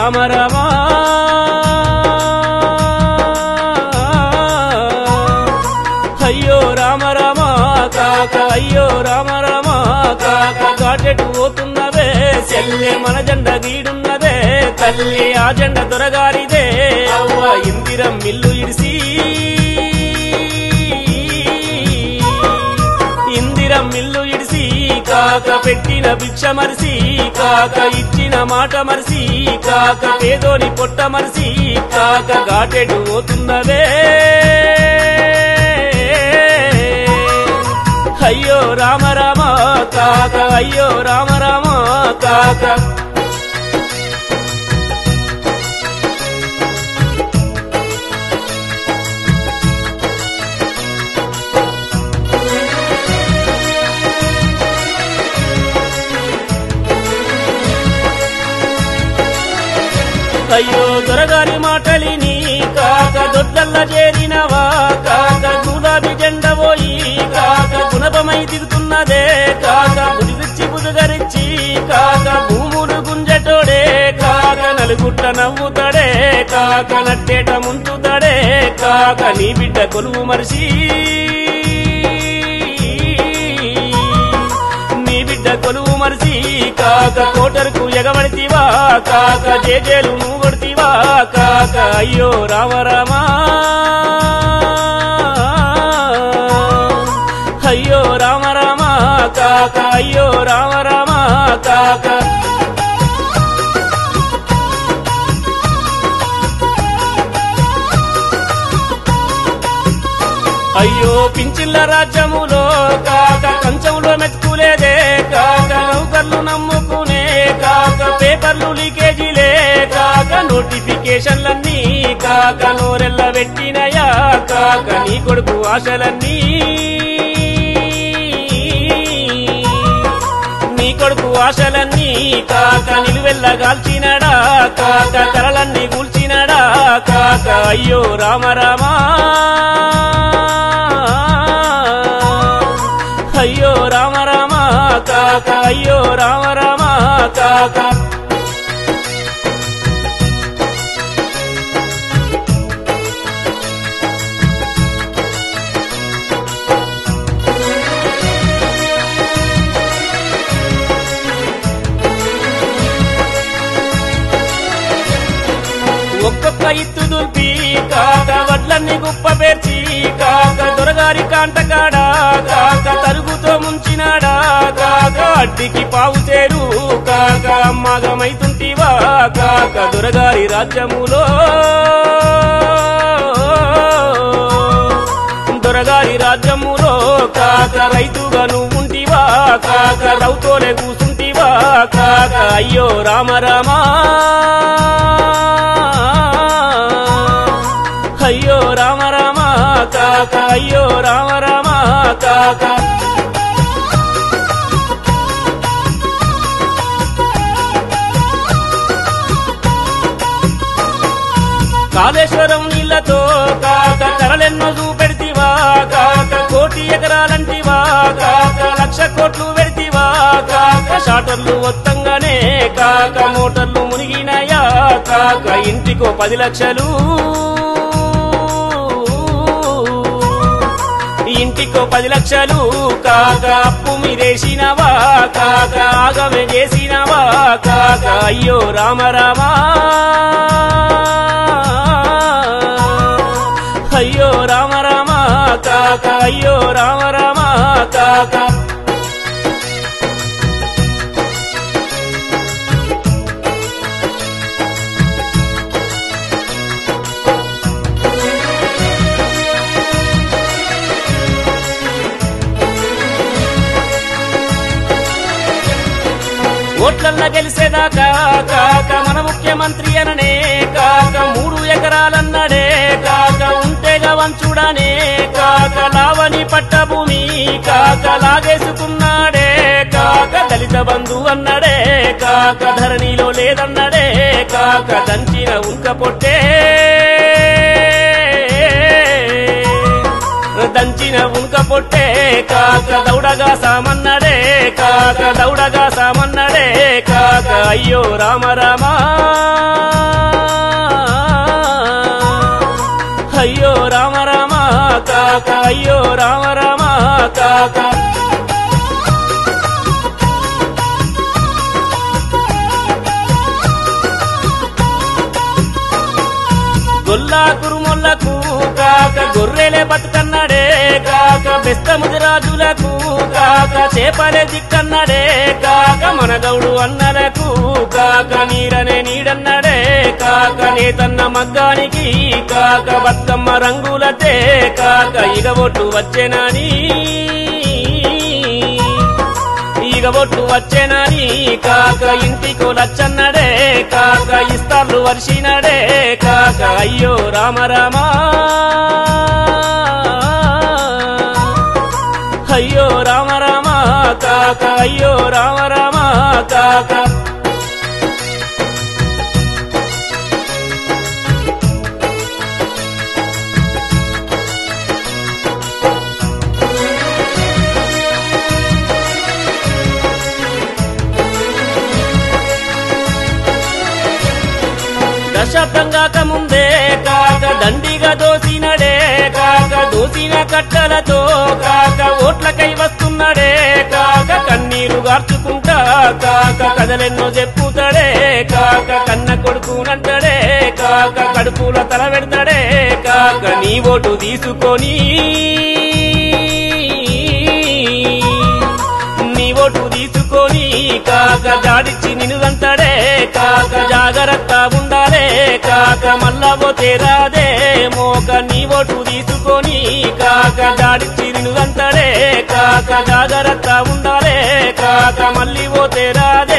రామ రామ అయ్యో రామ రామ కాక అయ్యో రామ రామ కాక కాటెటు పోతున్నవే చెల్లె మన జెండ గీడున్నదే తల్లి ఆ జెండ దొరగారిదే అవ్వ ఇందిరం మిల్లు ఇడిసి ఇందిరం మిల్లు ఇడిసి కాక పెట్టిన భిక్ష మరిసి కాక ఇచ్చిన మాట మరిసి కాక పేదోని పొట్ట మరిసి కాక ఘాటెడు పోతున్నవే అయ్యో రామ రామ కాక అయ్యో రామ రామ కాక అయ్యో దొరగారి మాటలిని కాక దొడ్డల్ల చేరినవా కాక గులాబీ జెండ పోయి కాక గుణపమై తిరుగుతున్నదే కాక బుదిరిచ్చి బుదుగరిచ్చి కాక భూములు గుంజటోడే కాక నలుగుట్ట నవ్వుతాడే కాక నట్టేట ముంచుతాడే కాక నీ బిడ్డ కొలువు మరిసి నీ బిడ్డ కొలువు మరిసి కాక కోటరుకు ఎగబడితివా కాక జేజేలు నువ్వు కొడితివా కాక అయ్యో రామ రామా అయ్యో రామ రామ కాక అయ్యో రామ రామ కాక అయ్యో పించిల్ల రాజ్యములో కాక కంచంలో మెతుకులేదే కాక నౌకర్లు నమ్ముకునే కాక పేపర్లు లీకేజీలే కాక నోటిఫికేషన్లన్నీ కాక నోరెల్ల పెట్టినయా కాక నీ కొడుకు ఆశలన్నీ నీ కొడుకు ఆశలన్నీ కాక నిలువెల్ల గాల్చినడా కాక కరలన్నీ కూల్చినడా కాక అయ్యో రామ రామా అయ్యో రామ రామ కాక అయ్యో రామ రామ కాక ఒక్కొక్క ఇత్తు దుల్పి కాక వడ్లన్నీ గుప్ప పేర్చి కాక దొరగారి కాంటకాడా కాక తరుగుతో ముంచినాడా కాక అడ్డికి పావు చేరు కాక అమ్మగమైతుంటివా కాక దొరగారి రాజ్యములో దొరగారి రాజ్యములో కాక రైతుగా నువ్వుంటివా కాక రౌతోనే కూసుంటివా కాక అయ్యో రామ రామా అయ్యో రామ రామ కాక అయ్యో రామ రామ కాక కాళేశ్వరం నీళ్లతో కాక కరలెన్నో చూపెడితివా కాక కోటి ఎకరాలంటివా కాక లక్ష కోట్లు పెడితివా కాక షాటర్లు మొత్తంగానే కాక మోటార్లు మునిగినాయా కాక ఇంటికో పది లక్షలు ఇంటికో పది లక్షలు కాక అప్పు మీరేసినవా కాక ఆగమే చేసినవా కాక అయ్యో రామ రామా అయ్యో రామ రామ కాక అయ్యో రామ రామ కాక ఓట్లల్ల గెలిసేదాకా కాక మన ముఖ్యమంత్రి అననే కాక మూడు ఎకరాలన్నడే కాక ఉంటేగా వంచుడనే కాక లావని పట్టభూమి కాక లాగేసుకున్నాడే కాక దళిత బంధు అన్నడే కాక ధరణిలో లేదన్నడే కాక దంచిన ఉంక పొట్టే దంచిన ఉనుక పొట్టే కాక దౌడగా సామన్నడే కాక దౌడగా సామన్నడే కాక అయ్యో రామ రామా కాక అయ్యో రామ రామ కాక గొల్లా కురుమొల్లకు కాక గొర్రెలే బతుకన్నాడే కాక బెస్త ముదిరాజులకు కాక చేపలే దిక్కన్నాడే కాక మన గౌడు అన్నలకు కాక నీరనే నీడన్నాడే కాక నేతన్న మగ్గానికి కాక బతుకమ్మ రంగులతే కాక ఇగబొట్టు వచ్చేనాని ఈగబొట్టు వచ్చేనని కాక ఇంటికో లచ్చన్నడే కాక ఇస్తాళ్ళు వర్షినడే కాక అయ్యో రామ రామ అయ్యో రామ రామ కాక అయ్యో రామ రామ కాక దశాబ్దం కాక ముందే కాక దండిగా దోసినడే కాక దోసిన కట్టలతో కాక ఓట్లకై వస్తున్నడే కాక కన్నీరు గార్చుకుంటా కాక కథలెన్నో చెప్పుతాడే కాక కన్న కొడుకునంటాడే కాక కడుపుల తల పెడతాడే కాక నీ ఓటు తీసుకొని నీ ఓటు తీసుకొని కాక జాడిచ్చి నిన్నుదంతాడే కాక జాగ్రత్త ఉండాలే కాక మళ్ళా పోతే రాదే మోక నీ ఓటు తీసుకొని కాక జాడిచ్చి నిన్నుదంతాడే కాక జాగ్రత్త ఉండాలే కాక మళ్ళీ పోతే రాదే